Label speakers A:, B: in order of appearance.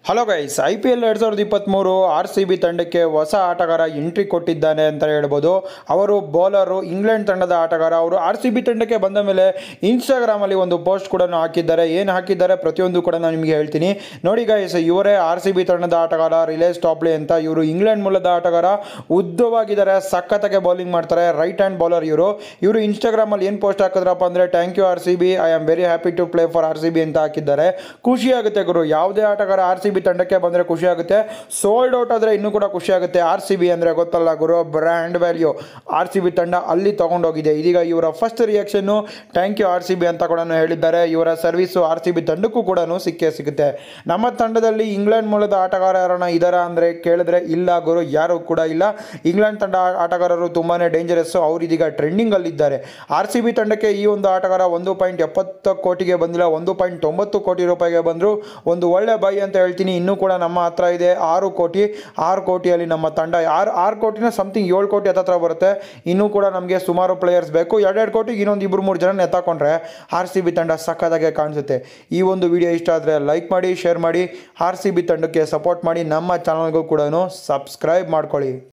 A: hello guys I P L ಎರಡು ಸಾವಿರದ ಇಪ್ಪತ್ತ್ಮೂರು ಆರ್ ಸಿ ಬಿ ತಂಡಕ್ಕೆ ಹೊಸ ಆಟಗಾರ ಎಂಟ್ರಿ ಕೊಟ್ಟಿದ್ದಾನೆ ಅಂತ ಹೇಳ್ಬೋದು ಅವರು ಬೌಲರು ಇಂಗ್ಲೆಂಡ್ ತಂಡದ ಆಟಗಾರ ಅವರು ಆರ್ ಸಿ ಬಿ ತಂಡಕ್ಕೆ ಬಂದ ಮೇಲೆ ಇನ್ಸ್ಟಾಗ್ರಾಮಲ್ಲಿ ಒಂದು ಪೋಸ್ಟ್ ಕೂಡ ಹಾಕಿದ್ದಾರೆ ಏನು ಹಾಕಿದ್ದಾರೆ ಪ್ರತಿಯೊಂದು ಕೂಡ ನಾನು ನಿಮಗೆ ಹೇಳ್ತೀನಿ ನೋಡಿ ಗೈಸ್ ಇವರೇ ಆರ್ ಸಿ ಬಿ ತಂಡದ ಆಟಗಾರ ರಿಲೇಸ್ ಟಾಪ್ಲಿ ಅಂತ ಇವರು ಇಂಗ್ಲೆಂಡ್ ಮೂಲದ ಆಟಗಾರ ಉದ್ದವಾಗಿದ್ದಾರೆ ಸಖತ್ತಾಗೆ ಬೌಲಿಂಗ್ ಮಾಡ್ತಾರೆ ರೈಟ್ ಹ್ಯಾಂಡ್ ಬೌಲರ್ ಇವರು ಇವರು ಇನ್ಸ್ಟಾಗ್ರಾಮಲ್ಲಿ ಏನು ಪೋಸ್ಟ್ ಹಾಕಿದ್ರಪ್ಪ ಅಂದರೆ thank you R C B I am very happy to play for R C B ಅಂತ ಹಾಕಿದ್ದಾರೆ ಖುಷಿ ಆಗುತ್ತೆ ಗುರು ಯಾವುದೇ ಆಟಗಾರ ಆರ್ ಸಿ ಬಿ ತಂಡಕ್ಕೆ ಬಂದರೆ ಖುಷಿ ಆಗುತ್ತೆ ಸೋಲ್ಡ್ ಔಟ್ ಆದರೆ ಇನ್ನೂ ಕೂಡ ಖುಷಿ ಆಗುತ್ತೆ ಆರ್ ಸಿ ಬಿ ಅಂದರೆ ಗೊತ್ತಲ್ಲ ಗುರು brand value R C B ತಂಡ ಅಲ್ಲಿ ತಗೊಂಡೋಗಿದೆ ಇದೀಗ ಇವರ ಫಸ್ಟ್ ರಿಯಾಕ್ಷನ್ನು thank you R C B ಅಂತ ಕೂಡ ಹೇಳಿದ್ದಾರೆ ಇವರ ಸರ್ವಿಸು ಆರ್ ಸಿ ಬಿ ತಂಡಕ್ಕೂ ಕೂಡ ಸಿಕ್ಕೇ ಸಿಗುತ್ತೆ ನಮ್ಮ ತಂಡದಲ್ಲಿ ಇಂಗ್ಲೆಂಡ್ ಮೂಲದ ಆಟಗಾರ ಯಾರನ್ನ ಇದಾರ ಅಂದರೆ ಕೇಳಿದ್ರೆ ಇಲ್ಲ ಗುರು ಯಾರು ಕೂಡ ಇಲ್ಲ ಇಂಗ್ಲೆಂಡ್ ತಂಡ ಆಟಗಾರರು ತುಂಬಾ ಡೇಂಜರಸ್ಸು ಅವ್ರು ಇದೀಗ ಟ್ರೆಂಡಿಂಗಲ್ಲಿದ್ದಾರೆ ಆರ್ ಸಿ ಬಿ ತಂಡಕ್ಕೆ ಈ ಒಂದು ಆಟಗಾರ ಒಂದು ಪಾಯಿಂಟ್ ಎಪ್ಪತ್ತು ಕೋಟಿಗೆ ಬಂದಿಲ್ಲ ಒಂದು ಪಾಯಿಂಟ್ ತೊಂಬತ್ತು ಕೋಟಿ ರೂಪಾಯಿಗೆ ಬಂದರು ಒಂದು ಒಳ್ಳೆ ಬೈ ಅಂತ ಹೇಳ್ತೀನಿ ಇನ್ನೂ ಕೂಡ ನಮ್ಮ ಹತ್ರ ಇದೆ ಆರು ಕೋಟಿ ಆರು ಕೋಟಿಯಲ್ಲಿ ನಮ್ಮ ತಂಡ ಆರು ಆರು ಕೋಟಿನ ಸಮಥಿಂಗ್ ಏಳು ಕೋಟಿ ಹತ್ತತ್ರ ಬರುತ್ತೆ ಇನ್ನೂ ಕೂಡ ನಮಗೆ ಸುಮಾರು ಪ್ಲೇಯರ್ಸ್ ಬೇಕು ಎರಡೆರಡು ಕೋಟಿಗೆ ಇನ್ನೊಂದು ಇಬ್ಬರು ಮೂರು ಜನ ಎತ್ತಾಕೊಂಡ್ರೆ ಆರ್ ಸಿ ಬಿ ತಂಡ ಸಕ್ಕತ್ತಾಗೆ ಕಾಣಿಸುತ್ತೆ ಈ ಒಂದು ವಿಡಿಯೋ ಇಷ್ಟ ಆದರೆ ಲೈಕ್ ಮಾಡಿ ಶೇರ್ ಮಾಡಿ ಆರ್ ಸಿ ಬಿ ತಂಡಕ್ಕೆ ಸಪೋರ್ಟ್ ಮಾಡಿ ನಮ್ಮ ಚಾನಲ್ಗೂ ಕೂಡ ಸಬ್ಸ್ಕ್ರೈಬ್ ಮಾಡ್ಕೊಳ್ಳಿ